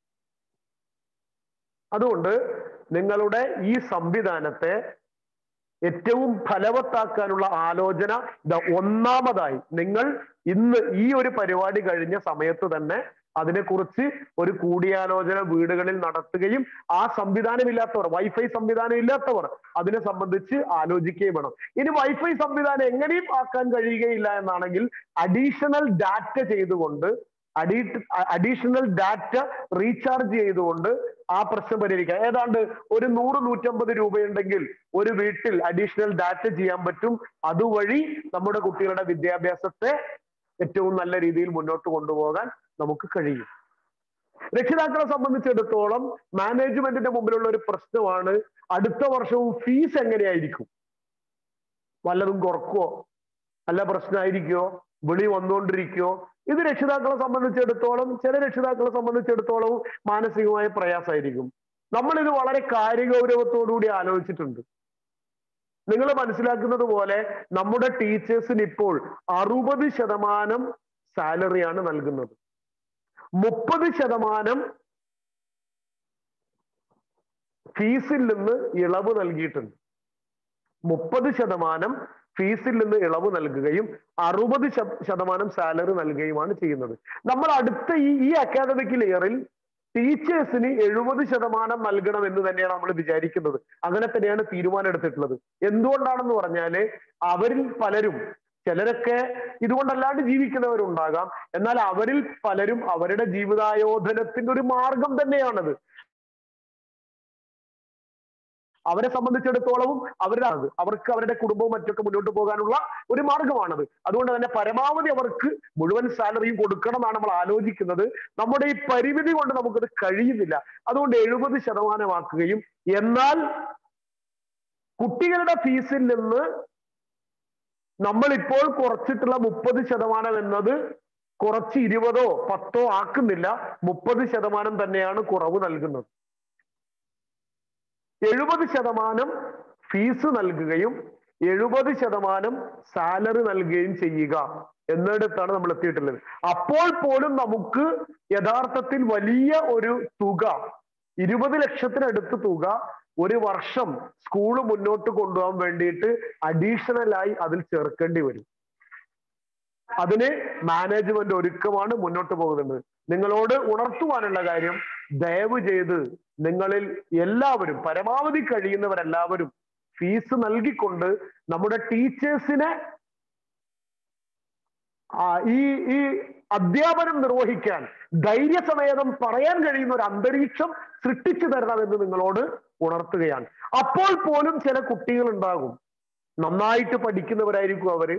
അതുകൊണ്ട് നിങ്ങളുടെ ഈ സംവിധാനത്തെ ഏറ്റവും ഫലവത്താക്കാനുള്ള ആലോചന ഇത് ഒന്നാമതായി നിങ്ങൾ ഇന്ന് ഈ ഒരു പരിപാടി കഴിഞ്ഞ സമയത്ത് തന്നെ അതിനെക്കുറിച്ച് ഒരു കൂടിയാലോചന വീടുകളിൽ നടത്തുകയും ആ സംവിധാനം ഇല്ലാത്തവർ വൈഫൈ സംവിധാനം ഇല്ലാത്തവർ അതിനെ സംബന്ധിച്ച് ആലോചിക്കുകയും വേണം ഇനി വൈഫൈ സംവിധാനം എങ്ങനെയും ആക്കാൻ കഴിയുകയില്ല എന്നാണെങ്കിൽ അഡീഷണൽ ഡാറ്റ ചെയ്തുകൊണ്ട് അഡീ അഡീഷണൽ ഡാറ്റ റീചാർജ് ചെയ്തുകൊണ്ട് ആ പ്രശ്നം പരിഹരിക്കാം ഏതാണ്ട് ഒരു നൂറ് നൂറ്റമ്പത് രൂപയുണ്ടെങ്കിൽ ഒരു വീട്ടിൽ അഡീഷണൽ ഡാറ്റ ചെയ്യാൻ പറ്റും അതുവഴി നമ്മുടെ കുട്ടികളുടെ വിദ്യാഭ്യാസത്തെ ഏറ്റവും നല്ല രീതിയിൽ മുന്നോട്ട് കൊണ്ടുപോകാൻ നമുക്ക് കഴിയും രക്ഷിതാക്കളെ സംബന്ധിച്ചിടത്തോളം മാനേജ്മെന്റിന്റെ മുമ്പിലുള്ള ഒരു പ്രശ്നമാണ് അടുത്ത വർഷവും ഫീസ് എങ്ങനെയായിരിക്കും വല്ലതും കുറക്കുവോ അല്ല പ്രശ്നമായിരിക്കുമോ വിളി വന്നുകൊണ്ടിരിക്കുവോ ഇത് രക്ഷിതാക്കളെ സംബന്ധിച്ചിടത്തോളം ചില രക്ഷിതാക്കളെ സംബന്ധിച്ചിടത്തോളം മാനസികമായ പ്രയാസമായിരിക്കും നമ്മൾ ഇത് വളരെ കാര്യഗൗരവത്തോടുകൂടി ആലോചിച്ചിട്ടുണ്ട് നിങ്ങൾ മനസ്സിലാക്കുന്നത് പോലെ നമ്മുടെ ടീച്ചേഴ്സിന് ഇപ്പോൾ അറുപത് ശതമാനം സാലറിയാണ് നൽകുന്നത് മുപ്പത് ശതമാനം ഫീസിൽ നിന്ന് ഇളവ് നൽകിയിട്ടുണ്ട് മുപ്പത് ശതമാനം ഫീസിൽ നിന്ന് ഇളവ് നൽകുകയും അറുപത് ശതമാനം സാലറി നൽകുകയുമാണ് ചെയ്യുന്നത് നമ്മൾ അടുത്ത ഈ ഈ അക്കാദമിക് ഇയറിൽ ടീച്ചേഴ്സിന് എഴുപത് ശതമാനം നൽകണം എന്ന് തന്നെയാണ് നമ്മൾ വിചാരിക്കുന്നത് അങ്ങനെ തന്നെയാണ് തീരുമാനം എടുത്തിട്ടുള്ളത് എന്തുകൊണ്ടാണെന്ന് പറഞ്ഞാല് അവരിൽ പലരും ചിലരൊക്കെ ഇതുകൊണ്ടല്ലാണ്ട് ജീവിക്കുന്നവരുണ്ടാകാം എന്നാൽ അവരിൽ പലരും അവരുടെ ജീവിതായോധനത്തിന്റെ ഒരു മാർഗം തന്നെയാണത് അവരെ സംബന്ധിച്ചിടത്തോളവും അവരുടെ അത് അവർക്ക് അവരുടെ കുടുംബവും മറ്റൊക്കെ മുന്നോട്ട് പോകാനുള്ള ഒരു മാർഗമാണത് അതുകൊണ്ട് തന്നെ പരമാവധി അവർക്ക് മുഴുവൻ സാലറിയും കൊടുക്കണം എന്നാണ് നമ്മൾ ആലോചിക്കുന്നത് നമ്മുടെ ഈ പരിമിതി കൊണ്ട് നമുക്കത് കഴിയുന്നില്ല അതുകൊണ്ട് എഴുപത് ശതമാനമാക്കുകയും എന്നാൽ കുട്ടികളുടെ ഫീസിൽ നിന്ന് നമ്മൾ ഇപ്പോൾ കുറച്ചിട്ടുള്ള മുപ്പത് ശതമാനം എന്നത് കുറച്ച് ഇരുപതോ പത്തോ ആക്കുന്നില്ല മുപ്പത് ശതമാനം തന്നെയാണ് കുറവ് നൽകുന്നത് എഴുപത് ശതമാനം ഫീസ് നൽകുകയും എഴുപത് ശതമാനം സാലറി നൽകുകയും ചെയ്യുക എന്നിടത്താണ് നമ്മൾ എത്തിയിട്ടുള്ളത് അപ്പോൾ പോലും നമുക്ക് യഥാർത്ഥത്തിൽ വലിയ ഒരു തുക ഇരുപത് ലക്ഷത്തിനടുത്ത് തുക ഒരു വർഷം സ്കൂള് മുന്നോട്ട് കൊണ്ടുപോകാൻ വേണ്ടിയിട്ട് അഡീഷണൽ ആയി അതിൽ ചേർക്കേണ്ടി വരും അതിന് മാനേജ്മെന്റ് ഒരുക്കമാണ് മുന്നോട്ട് പോകുന്നത് നിങ്ങളോട് ഉണർത്തുവാനുള്ള കാര്യം ദയവ് ചെയ്ത് നിങ്ങളിൽ എല്ലാവരും പരമാവധി കഴിയുന്നവരെല്ലാവരും ഫീസ് നൽകിക്കൊണ്ട് നമ്മുടെ ടീച്ചേഴ്സിനെ ഈ ഈ അധ്യാപനം നിർവഹിക്കാൻ ധൈര്യസമേതം പറയാൻ കഴിയുന്ന ഒരു അന്തരീക്ഷം സൃഷ്ടിച്ചു തരണമെന്ന് നിങ്ങളോട് ഉണർത്തുകയാണ് അപ്പോൾ പോലും ചില കുട്ടികൾ ഉണ്ടാകും നന്നായിട്ട് പഠിക്കുന്നവരായിരിക്കും അവര്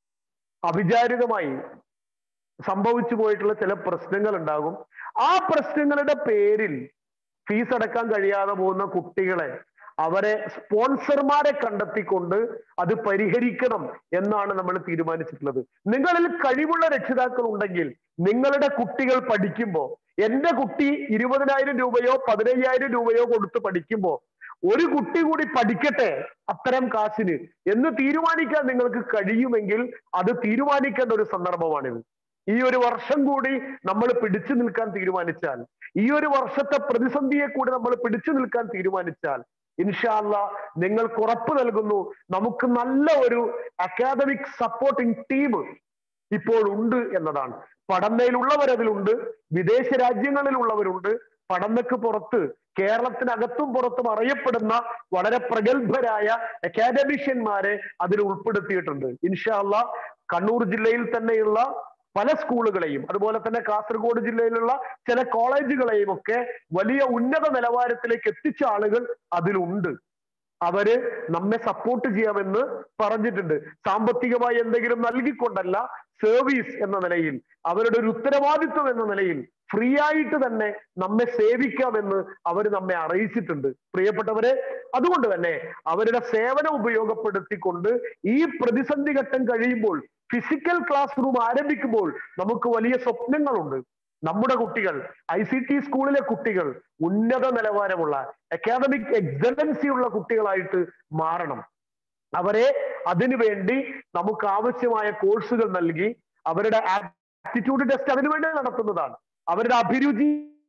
അവിചാരിതമായി സംഭവിച്ചു പോയിട്ടുള്ള ചില പ്രശ്നങ്ങൾ ഉണ്ടാകും ആ പ്രശ്നങ്ങളുടെ പേരിൽ ഫീസ് അടക്കാൻ കഴിയാതെ പോകുന്ന കുട്ടികളെ അവരെ സ്പോൺസർമാരെ കണ്ടെത്തിക്കൊണ്ട് അത് പരിഹരിക്കണം എന്നാണ് നമ്മൾ തീരുമാനിച്ചിട്ടുള്ളത് നിങ്ങളിൽ കഴിവുള്ള രക്ഷിതാക്കൾ ഉണ്ടെങ്കിൽ നിങ്ങളുടെ കുട്ടികൾ പഠിക്കുമ്പോൾ എന്റെ കുട്ടി ഇരുപതിനായിരം രൂപയോ പതിനയ്യായിരം രൂപയോ കൊടുത്ത് പഠിക്കുമ്പോൾ ഒരു കുട്ടി കൂടി പഠിക്കട്ടെ അത്തരം കാശിന് എന്ന് തീരുമാനിക്കാൻ നിങ്ങൾക്ക് കഴിയുമെങ്കിൽ അത് തീരുമാനിക്കേണ്ട ഒരു സന്ദർഭമാണിത് ഈ ഒരു വർഷം കൂടി നമ്മൾ പിടിച്ചു നിൽക്കാൻ തീരുമാനിച്ചാൽ ഈ ഒരു വർഷത്തെ പ്രതിസന്ധിയെ കൂടി നമ്മൾ പിടിച്ചു നിൽക്കാൻ തീരുമാനിച്ചാൽ ഇൻഷാല്ല നിങ്ങൾക്ക് ഉറപ്പ് നൽകുന്നു നമുക്ക് നല്ല ഒരു അക്കാദമിക് സപ്പോർട്ടിംഗ് ടീം ഇപ്പോൾ ഉണ്ട് എന്നതാണ് പഠനയിലുള്ളവർ അതിലുണ്ട് വിദേശ രാജ്യങ്ങളിലുള്ളവരുണ്ട് പഠനക്ക് പുറത്ത് കേരളത്തിനകത്തും പുറത്തും അറിയപ്പെടുന്ന വളരെ പ്രഗത്ഭരായ അക്കാദമിഷ്യന്മാരെ അതിൽ ഉൾപ്പെടുത്തിയിട്ടുണ്ട് ഇൻഷാല്ല കണ്ണൂർ ജില്ലയിൽ തന്നെയുള്ള പല സ്കൂളുകളെയും അതുപോലെ തന്നെ കാസർഗോഡ് ജില്ലയിലുള്ള ചില കോളേജുകളെയും ഒക്കെ വലിയ ഉന്നത നിലവാരത്തിലേക്ക് എത്തിച്ച ആളുകൾ അതിലുണ്ട് അവര് നമ്മെ സപ്പോർട്ട് ചെയ്യാമെന്ന് പറഞ്ഞിട്ടുണ്ട് സാമ്പത്തികമായി എന്തെങ്കിലും നൽകിക്കൊണ്ടല്ല സർവീസ് എന്ന നിലയിൽ അവരുടെ ഒരു ഉത്തരവാദിത്വം എന്ന നിലയിൽ ഫ്രീ ആയിട്ട് തന്നെ നമ്മെ സേവിക്കാമെന്ന് അവർ നമ്മെ അറിയിച്ചിട്ടുണ്ട് പ്രിയപ്പെട്ടവരെ അതുകൊണ്ട് തന്നെ അവരുടെ സേവനം ഉപയോഗപ്പെടുത്തിക്കൊണ്ട് ഈ പ്രതിസന്ധി ഘട്ടം കഴിയുമ്പോൾ ഫിസിക്കൽ ക്ലാസ് റൂം ആരംഭിക്കുമ്പോൾ നമുക്ക് വലിയ സ്വപ്നങ്ങളുണ്ട് നമ്മുടെ കുട്ടികൾ ഐ സി ടി സ്കൂളിലെ കുട്ടികൾ ഉന്നത നിലവാരമുള്ള അക്കാദമിക് എക്സലൻസി ഉള്ള കുട്ടികളായിട്ട് മാറണം അവരെ അതിനുവേണ്ടി നമുക്ക് ആവശ്യമായ കോഴ്സുകൾ നൽകി അവരുടെ ആപ്റ്റിറ്റ്യൂഡ് ടെസ്റ്റ് അതിനുവേണ്ടി നടത്തുന്നതാണ് അവരുടെ അഭിരുചി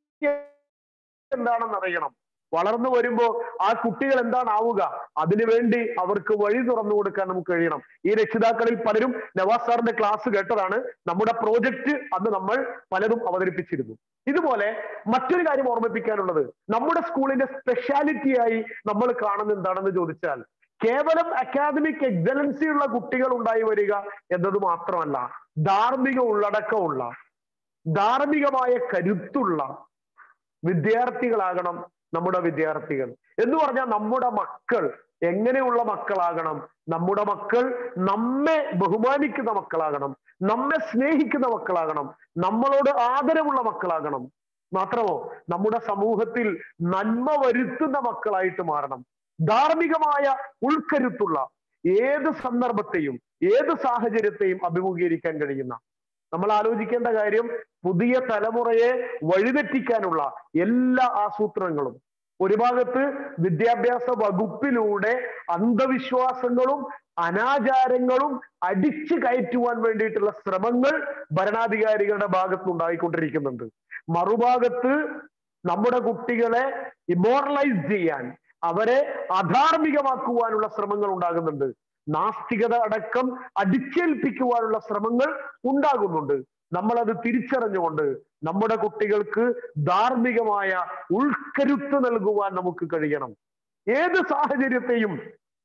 എന്താണെന്ന് അറിയണം വളർന്നു വരുമ്പോ ആ കുട്ടികൾ എന്താണ് ആവുക അതിനുവേണ്ടി അവർക്ക് വഴി തുറന്നു കൊടുക്കാൻ നമുക്ക് കഴിയണം ഈ രക്ഷിതാക്കളിൽ പലരും നവാസ് സാറിന്റെ ക്ലാസ് കേട്ടതാണ് നമ്മുടെ പ്രോജക്റ്റ് അന്ന് നമ്മൾ പലതും അവതരിപ്പിച്ചിരുന്നു ഇതുപോലെ മറ്റൊരു കാര്യം ഓർമ്മിപ്പിക്കാനുള്ളത് നമ്മുടെ സ്കൂളിന്റെ സ്പെഷ്യാലിറ്റിയായി നമ്മൾ കാണുന്ന എന്താണെന്ന് ചോദിച്ചാൽ കേവലം അക്കാദമിക് എക്സലൻസി ഉള്ള കുട്ടികൾ ഉണ്ടായി വരിക എന്നത് മാത്രമല്ല ധാർമ്മിക ഉള്ളടക്കമുള്ള ധാർമ്മികമായ കരുത്തുള്ള വിദ്യാർത്ഥികളാകണം നമ്മുടെ വിദ്യാർത്ഥികൾ എന്ന് പറഞ്ഞാൽ നമ്മുടെ മക്കൾ എങ്ങനെയുള്ള മക്കളാകണം നമ്മുടെ മക്കൾ നമ്മെ ബഹുമാനിക്കുന്ന മക്കളാകണം നമ്മെ സ്നേഹിക്കുന്ന മക്കളാകണം നമ്മളോട് ആദരവുള്ള മക്കളാകണം മാത്രമോ നമ്മുടെ സമൂഹത്തിൽ നന്മ വരുത്തുന്ന മക്കളായിട്ട് മാറണം ധാർമ്മികമായ ഉൾക്കരുത്തുള്ള ഏത് സന്ദർഭത്തെയും ഏത് സാഹചര്യത്തെയും അഭിമുഖീകരിക്കാൻ കഴിയുന്ന നമ്മൾ ആലോചിക്കേണ്ട കാര്യം പുതിയ തലമുറയെ വഴിതെറ്റിക്കാനുള്ള എല്ലാ ആസൂത്രണങ്ങളും ഒരു ഭാഗത്ത് വിദ്യാഭ്യാസ വകുപ്പിലൂടെ അന്ധവിശ്വാസങ്ങളും അനാചാരങ്ങളും അടിച്ചു കയറ്റുവാൻ വേണ്ടിയിട്ടുള്ള ശ്രമങ്ങൾ ഭരണാധികാരികളുടെ ഭാഗത്ത് ഉണ്ടായിക്കൊണ്ടിരിക്കുന്നുണ്ട് മറുഭാഗത്ത് നമ്മുടെ കുട്ടികളെ ഇമോറലൈസ് ചെയ്യാൻ അവരെ അധാർമികമാക്കുവാനുള്ള ശ്രമങ്ങൾ ഉണ്ടാകുന്നുണ്ട് നാസ്തികത അടക്കം അടിച്ചേൽപ്പിക്കുവാനുള്ള ശ്രമങ്ങൾ ഉണ്ടാകുന്നുണ്ട് നമ്മൾ അത് തിരിച്ചറിഞ്ഞുകൊണ്ട് നമ്മുടെ കുട്ടികൾക്ക് ധാർമ്മികമായ ഉൾക്കരുത്ത് നൽകുവാൻ നമുക്ക് കഴിയണം ഏത് സാഹചര്യത്തെയും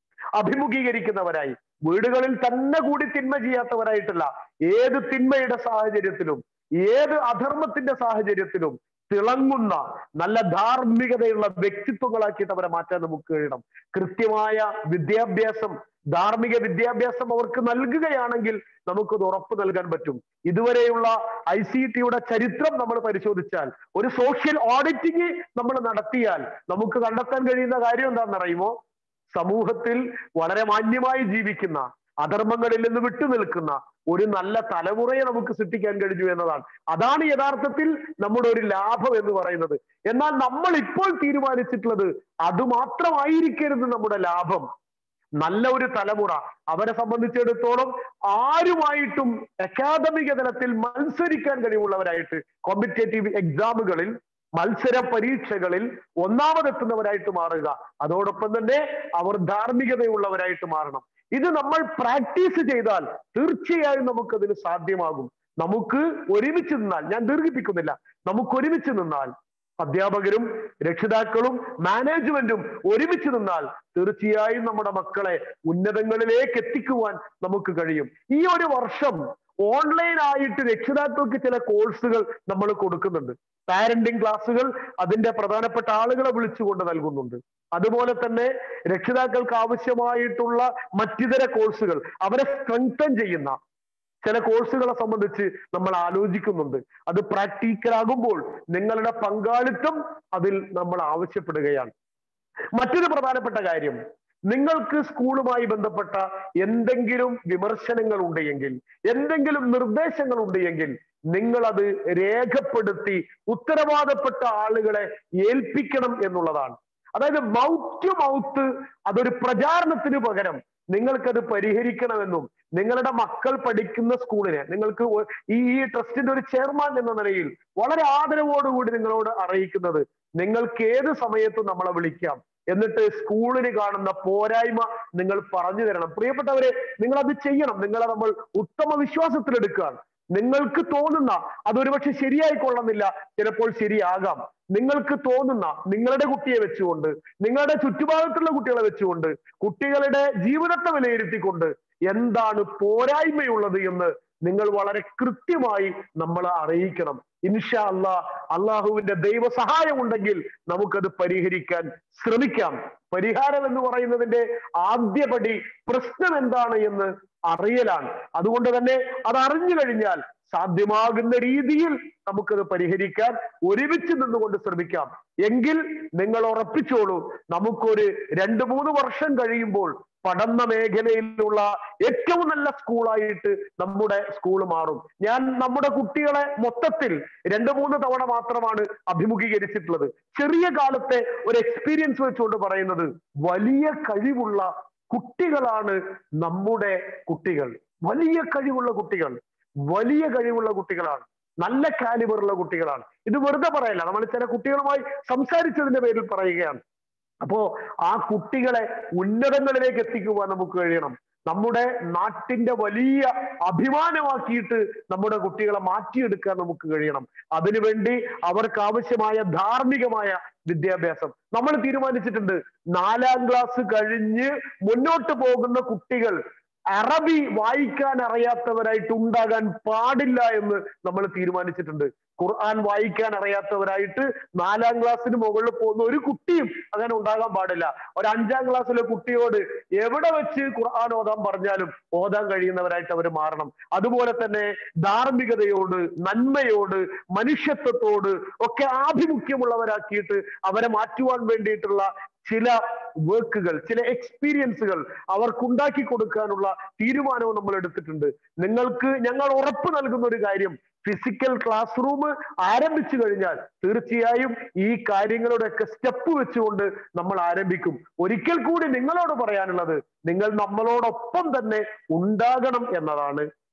അഭിമുഖീകരിക്കുന്നവരായി വീടുകളിൽ തന്നെ കൂടി തിന്മ ചെയ്യാത്തവരായിട്ടല്ല ഏത് തിന്മയുടെ സാഹചര്യത്തിലും ഏത് അധർമ്മത്തിന്റെ സാഹചര്യത്തിലും തിളങ്ങുന്ന നല്ല ധാർമ്മികതയുള്ള വ്യക്തിത്വങ്ങളാക്കിയിട്ട് അവരെ മാറ്റാൻ നമുക്ക് കഴിയണം കൃത്യമായ വിദ്യാഭ്യാസം ധാർമ്മിക വിദ്യാഭ്യാസം അവർക്ക് നൽകുകയാണെങ്കിൽ നമുക്കത് ഉറപ്പ് നൽകാൻ പറ്റും ഇതുവരെയുള്ള ഐ സി ടിയുടെ ചരിത്രം നമ്മൾ പരിശോധിച്ചാൽ ഒരു സോഷ്യൽ ഓഡിറ്റിംഗ് നമ്മൾ നടത്തിയാൽ നമുക്ക് കണ്ടെത്താൻ കഴിയുന്ന കാര്യം എന്താണെന്ന് അറിയുമോ സമൂഹത്തിൽ വളരെ മാന്യമായി ജീവിക്കുന്ന അധർമ്മങ്ങളിൽ നിന്ന് വിട്ടുനിൽക്കുന്ന ഒരു നല്ല തലമുറയെ നമുക്ക് സൃഷ്ടിക്കാൻ കഴിഞ്ഞു എന്നതാണ് അതാണ് യഥാർത്ഥത്തിൽ നമ്മുടെ ഒരു ലാഭം എന്ന് പറയുന്നത് എന്നാൽ നമ്മൾ ഇപ്പോൾ തീരുമാനിച്ചിട്ടുള്ളത് അത് മാത്രമായിരിക്കരുത് നമ്മുടെ ലാഭം നല്ല ഒരു തലമുറ അവരെ സംബന്ധിച്ചിടത്തോളം ആരുമായിട്ടും അക്കാദമിക തലത്തിൽ മത്സരിക്കാൻ കഴിവുള്ളവരായിട്ട് കോമ്പറ്റേറ്റീവ് എക്സാമുകളിൽ മത്സര പരീക്ഷകളിൽ ഒന്നാമതെത്തുന്നവരായിട്ട് മാറുക അതോടൊപ്പം തന്നെ അവർ ധാർമ്മികതയുള്ളവരായിട്ട് മാറണം ഇത് നമ്മൾ പ്രാക്ടീസ് ചെയ്താൽ തീർച്ചയായും നമുക്കതിന് സാധ്യമാകും നമുക്ക് ഒരുമിച്ച് നിന്നാൽ ഞാൻ ദീർഘിപ്പിക്കുന്നില്ല നമുക്ക് ഒരുമിച്ച് നിന്നാൽ അധ്യാപകരും രക്ഷിതാക്കളും മാനേജ്മെന്റും ഒരുമിച്ച് നിന്നാൽ തീർച്ചയായും നമ്മുടെ മക്കളെ ഉന്നതങ്ങളിലേക്ക് എത്തിക്കുവാൻ നമുക്ക് കഴിയും ഈ ഒരു വർഷം ഓൺലൈൻ ആയിട്ട് രക്ഷിതാക്കൾക്ക് ചില കോഴ്സുകൾ നമ്മൾ കൊടുക്കുന്നുണ്ട് പാരന്റിംഗ് ക്ലാസ്സുകൾ അതിന്റെ പ്രധാനപ്പെട്ട ആളുകളെ വിളിച്ചുകൊണ്ട് നൽകുന്നുണ്ട് അതുപോലെ തന്നെ രക്ഷിതാക്കൾക്ക് ആവശ്യമായിട്ടുള്ള മറ്റിതര കോഴ്സുകൾ അവരെ സ്ട്രെങ്തൻ ചെയ്യുന്ന ചില കോഴ്സുകളെ സംബന്ധിച്ച് നമ്മൾ ആലോചിക്കുന്നുണ്ട് അത് പ്രാക്ടിക്കൽ ആകുമ്പോൾ നിങ്ങളുടെ പങ്കാളിത്തം അതിൽ നമ്മൾ ആവശ്യപ്പെടുകയാണ് മറ്റൊരു പ്രധാനപ്പെട്ട കാര്യം നിങ്ങൾക്ക് സ്കൂളുമായി ബന്ധപ്പെട്ട എന്തെങ്കിലും വിമർശനങ്ങൾ ഉണ്ടെങ്കിൽ എന്തെങ്കിലും നിർദ്ദേശങ്ങൾ ഉണ്ടെങ്കിൽ നിങ്ങൾ അത് രേഖപ്പെടുത്തി ഉത്തരവാദപ്പെട്ട ആളുകളെ ഏൽപ്പിക്കണം എന്നുള്ളതാണ് അതായത് മൗത്ത് ടു മൗത്ത് അതൊരു പ്രചാരണത്തിന് പകരം നിങ്ങൾക്കത് പരിഹരിക്കണമെന്നും നിങ്ങളുടെ മക്കൾ പഠിക്കുന്ന സ്കൂളിനെ നിങ്ങൾക്ക് ഈ ഈ ട്രസ്റ്റിന്റെ ഒരു ചെയർമാൻ എന്ന നിലയിൽ വളരെ ആദരവോടുകൂടി നിങ്ങളോട് അറിയിക്കുന്നത് നിങ്ങൾക്ക് ഏത് സമയത്തും നമ്മളെ വിളിക്കാം എന്നിട്ട് സ്കൂളിന് കാണുന്ന പോരായ്മ നിങ്ങൾ പറഞ്ഞു തരണം പ്രിയപ്പെട്ടവരെ നിങ്ങൾ അത് ചെയ്യണം നിങ്ങളെ നമ്മൾ ഉത്തമ വിശ്വാസത്തിലെടുക്കുകയാണ് നിങ്ങൾക്ക് തോന്നുന്ന അതൊരുപക്ഷെ ശരിയായി കൊള്ളുന്നില്ല ചിലപ്പോൾ ശരിയാകാം നിങ്ങൾക്ക് തോന്നുന്ന നിങ്ങളുടെ കുട്ടിയെ വെച്ചുകൊണ്ട് നിങ്ങളുടെ ചുറ്റുഭാഗത്തുള്ള കുട്ടികളെ വെച്ചുകൊണ്ട് കുട്ടികളുടെ ജീവിതത്തെ വിലയിരുത്തിക്കൊണ്ട് എന്താണ് പോരായ്മയുള്ളത് എന്ന് നിങ്ങൾ വളരെ കൃത്യമായി നമ്മളെ അറിയിക്കണം ഇൻഷാ അല്ലാ അള്ളാഹുവിന്റെ ദൈവ സഹായം ഉണ്ടെങ്കിൽ നമുക്കത് പരിഹരിക്കാൻ ശ്രമിക്കാം പരിഹാരം എന്ന് പറയുന്നതിന്റെ ആദ്യപടി പ്രശ്നം എന്താണ് എന്ന് അറിയലാണ് അതുകൊണ്ട് തന്നെ അത് അറിഞ്ഞു കഴിഞ്ഞാൽ സാധ്യമാകുന്ന രീതിയിൽ നമുക്കത് പരിഹരിക്കാൻ ഒരുമിച്ച് നിന്നുകൊണ്ട് ശ്രമിക്കാം എങ്കിൽ നിങ്ങൾ ഉറപ്പിച്ചോളൂ നമുക്കൊരു രണ്ട് മൂന്ന് വർഷം കഴിയുമ്പോൾ പഠന മേഖലയിലുള്ള ഏറ്റവും നല്ല സ്കൂളായിട്ട് നമ്മുടെ സ്കൂൾ മാറും ഞാൻ നമ്മുടെ കുട്ടികളെ മൊത്തത്തിൽ രണ്ട് മൂന്ന് തവണ മാത്രമാണ് അഭിമുഖീകരിച്ചിട്ടുള്ളത് ചെറിയ കാലത്തെ ഒരു എക്സ്പീരിയൻസ് വെച്ചുകൊണ്ട് പറയുന്നത് വലിയ കഴിവുള്ള കുട്ടികളാണ് നമ്മുടെ കുട്ടികൾ വലിയ കഴിവുള്ള കുട്ടികൾ വലിയ കഴിവുള്ള കുട്ടികളാണ് നല്ല കാലിബറുള്ള കുട്ടികളാണ് ഇത് വെറുതെ പറയല്ല നമ്മൾ ചില കുട്ടികളുമായി സംസാരിച്ചതിന്റെ പേരിൽ പറയുകയാണ് അപ്പോ ആ കുട്ടികളെ ഉന്നതങ്ങളിലേക്ക് എത്തിക്കുവാൻ നമുക്ക് കഴിയണം നമ്മുടെ നാട്ടിന്റെ വലിയ അഭിമാനമാക്കിയിട്ട് നമ്മുടെ കുട്ടികളെ മാറ്റിയെടുക്കാൻ നമുക്ക് കഴിയണം അതിനുവേണ്ടി അവർക്ക് ആവശ്യമായ ധാർമ്മികമായ വിദ്യാഭ്യാസം നമ്മൾ തീരുമാനിച്ചിട്ടുണ്ട് നാലാം ക്ലാസ് കഴിഞ്ഞ് മുന്നോട്ട് പോകുന്ന കുട്ടികൾ അറബി വായിക്കാൻ അറിയാത്തവരായിട്ട് ഉണ്ടാകാൻ പാടില്ല എന്ന് നമ്മൾ തീരുമാനിച്ചിട്ടുണ്ട് ഖുർആൻ വായിക്കാൻ അറിയാത്തവരായിട്ട് നാലാം ക്ലാസ്സിന് മുകളിൽ പോകുന്ന ഒരു കുട്ടിയും അങ്ങനെ ഉണ്ടാകാൻ പാടില്ല ഒരു അഞ്ചാം ക്ലാസ്സിലെ കുട്ടിയോട് എവിടെ വെച്ച് ഖുർആൻ ഓതാൻ പറഞ്ഞാലും ഓതാൻ കഴിയുന്നവരായിട്ട് അവർ മാറണം അതുപോലെ തന്നെ ധാർമ്മികതയോട് നന്മയോട് മനുഷ്യത്വത്തോട് ഒക്കെ ആഭിമുഖ്യമുള്ളവരാക്കിയിട്ട് അവരെ മാറ്റുവാൻ വേണ്ടിയിട്ടുള്ള ചില വർക്കുകൾ ചില എക്സ്പീരിയൻസുകൾ അവർക്കുണ്ടാക്കി കൊടുക്കാനുള്ള തീരുമാനവും നമ്മൾ എടുത്തിട്ടുണ്ട് നിങ്ങൾക്ക് ഞങ്ങൾ ഉറപ്പ് നൽകുന്ന ഒരു കാര്യം ഫിസിക്കൽ ക്ലാസ് റൂം ആരംഭിച്ചു കഴിഞ്ഞാൽ തീർച്ചയായും ഈ കാര്യങ്ങളുടെയൊക്കെ സ്റ്റെപ്പ് വെച്ചുകൊണ്ട് നമ്മൾ ആരംഭിക്കും ഒരിക്കൽ കൂടി നിങ്ങളോട് പറയാനുള്ളത് നിങ്ങൾ നമ്മളോടൊപ്പം തന്നെ ഉണ്ടാകണം എന്നതാണ്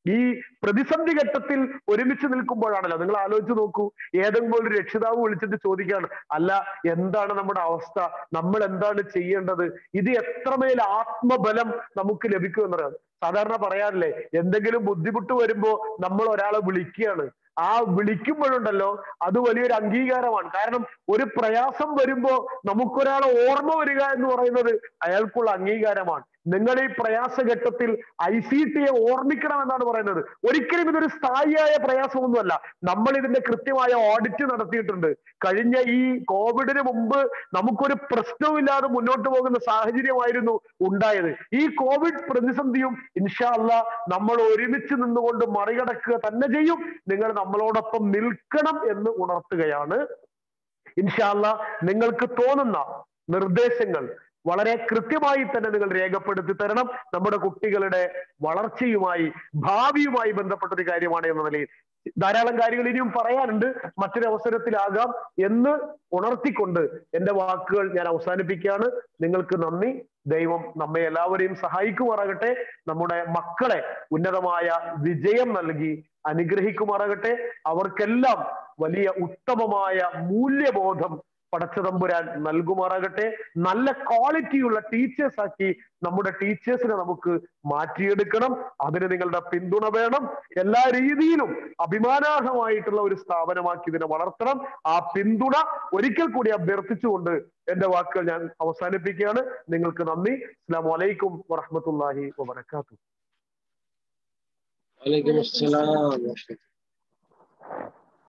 ഈ പ്രതിസന്ധി ഘട്ടത്തിൽ ഒരുമിച്ച് നിൽക്കുമ്പോഴാണല്ലോ നിങ്ങൾ ആലോചിച്ച് നോക്കൂ ഏതെങ്കിലും ഒരു രക്ഷിതാവ് വിളിച്ചിട്ട് ചോദിക്കാണ് അല്ല എന്താണ് നമ്മുടെ അവസ്ഥ നമ്മൾ എന്താണ് ചെയ്യേണ്ടത് ഇത് എത്രമേൽ ആത്മബലം നമുക്ക് ലഭിക്കും എന്നറിയാം സാധാരണ പറയാറില്ലേ എന്തെങ്കിലും ബുദ്ധിമുട്ട് വരുമ്പോ നമ്മൾ ഒരാളെ വിളിക്കുകയാണ് ആ വിളിക്കുമ്പോഴുണ്ടല്ലോ അത് വലിയൊരു അംഗീകാരമാണ് കാരണം ഒരു പ്രയാസം വരുമ്പോ നമുക്കൊരാളെ ഓർമ്മ വരിക എന്ന് പറയുന്നത് അയാൾക്കുള്ള അംഗീകാരമാണ് നിങ്ങൾ ഈ പ്രയാസഘട്ടത്തിൽ ഐ സി ടിയെ ഓർമ്മിക്കണം എന്നാണ് പറയുന്നത് ഒരിക്കലും ഇതൊരു സ്ഥായിയായ പ്രയാസമൊന്നുമല്ല നമ്മൾ ഇതിന്റെ കൃത്യമായ ഓഡിറ്റ് നടത്തിയിട്ടുണ്ട് കഴിഞ്ഞ ഈ കോവിഡിന് മുമ്പ് നമുക്കൊരു പ്രശ്നവുമില്ലാതെ മുന്നോട്ട് പോകുന്ന സാഹചര്യമായിരുന്നു ഉണ്ടായത് ഈ കോവിഡ് പ്രതിസന്ധിയും ഇൻഷാല്ല നമ്മൾ ഒരുമിച്ച് നിന്നുകൊണ്ട് മറികടക്കുക തന്നെ ചെയ്യും നിങ്ങൾ നമ്മളോടൊപ്പം നിൽക്കണം എന്ന് ഉണർത്തുകയാണ് ഇൻഷാല്ല നിങ്ങൾക്ക് തോന്നുന്ന നിർദ്ദേശങ്ങൾ വളരെ കൃത്യമായി തന്നെ നിങ്ങൾ രേഖപ്പെടുത്തി തരണം നമ്മുടെ കുട്ടികളുടെ വളർച്ചയുമായി ഭാവിയുമായി ബന്ധപ്പെട്ട ഒരു കാര്യമാണ് എന്ന നിലയിൽ ധാരാളം കാര്യങ്ങൾ ഇനിയും പറയാനുണ്ട് മറ്റൊരു അവസരത്തിലാകാം എന്ന് ഉണർത്തിക്കൊണ്ട് എന്റെ വാക്കുകൾ ഞാൻ അവസാനിപ്പിക്കുകയാണ് നിങ്ങൾക്ക് നന്ദി ദൈവം നമ്മെ എല്ലാവരെയും സഹായിക്കുമാറാകട്ടെ നമ്മുടെ മക്കളെ ഉന്നതമായ വിജയം നൽകി അനുഗ്രഹിക്കുമാറാകട്ടെ അവർക്കെല്ലാം വലിയ ഉത്തമമായ മൂല്യബോധം പടച്ചതമ്പുരാൻ നൽകുമാറാകട്ടെ നല്ല ക്വാളിറ്റിയുള്ള ടീച്ചേഴ്സ് ആക്കി നമ്മുടെ ടീച്ചേഴ്സിനെ നമുക്ക് മാറ്റിയെടുക്കണം അതിന് നിങ്ങളുടെ പിന്തുണ വേണം എല്ലാ രീതിയിലും അഭിമാനാർഹമായിട്ടുള്ള ഒരു സ്ഥാപനമാക്കി ഇതിനെ വളർത്തണം ആ പിന്തുണ ഒരിക്കൽ കൂടി അഭ്യർത്ഥിച്ചുകൊണ്ട് എന്റെ വാക്കുകൾ ഞാൻ അവസാനിപ്പിക്കുകയാണ് നിങ്ങൾക്ക് നന്ദി അസ്സാം വലൈക്കും വറഹമത്തല്ലാഹി വബർക്കാത്തു
വലൈക്കും അസ്സലാം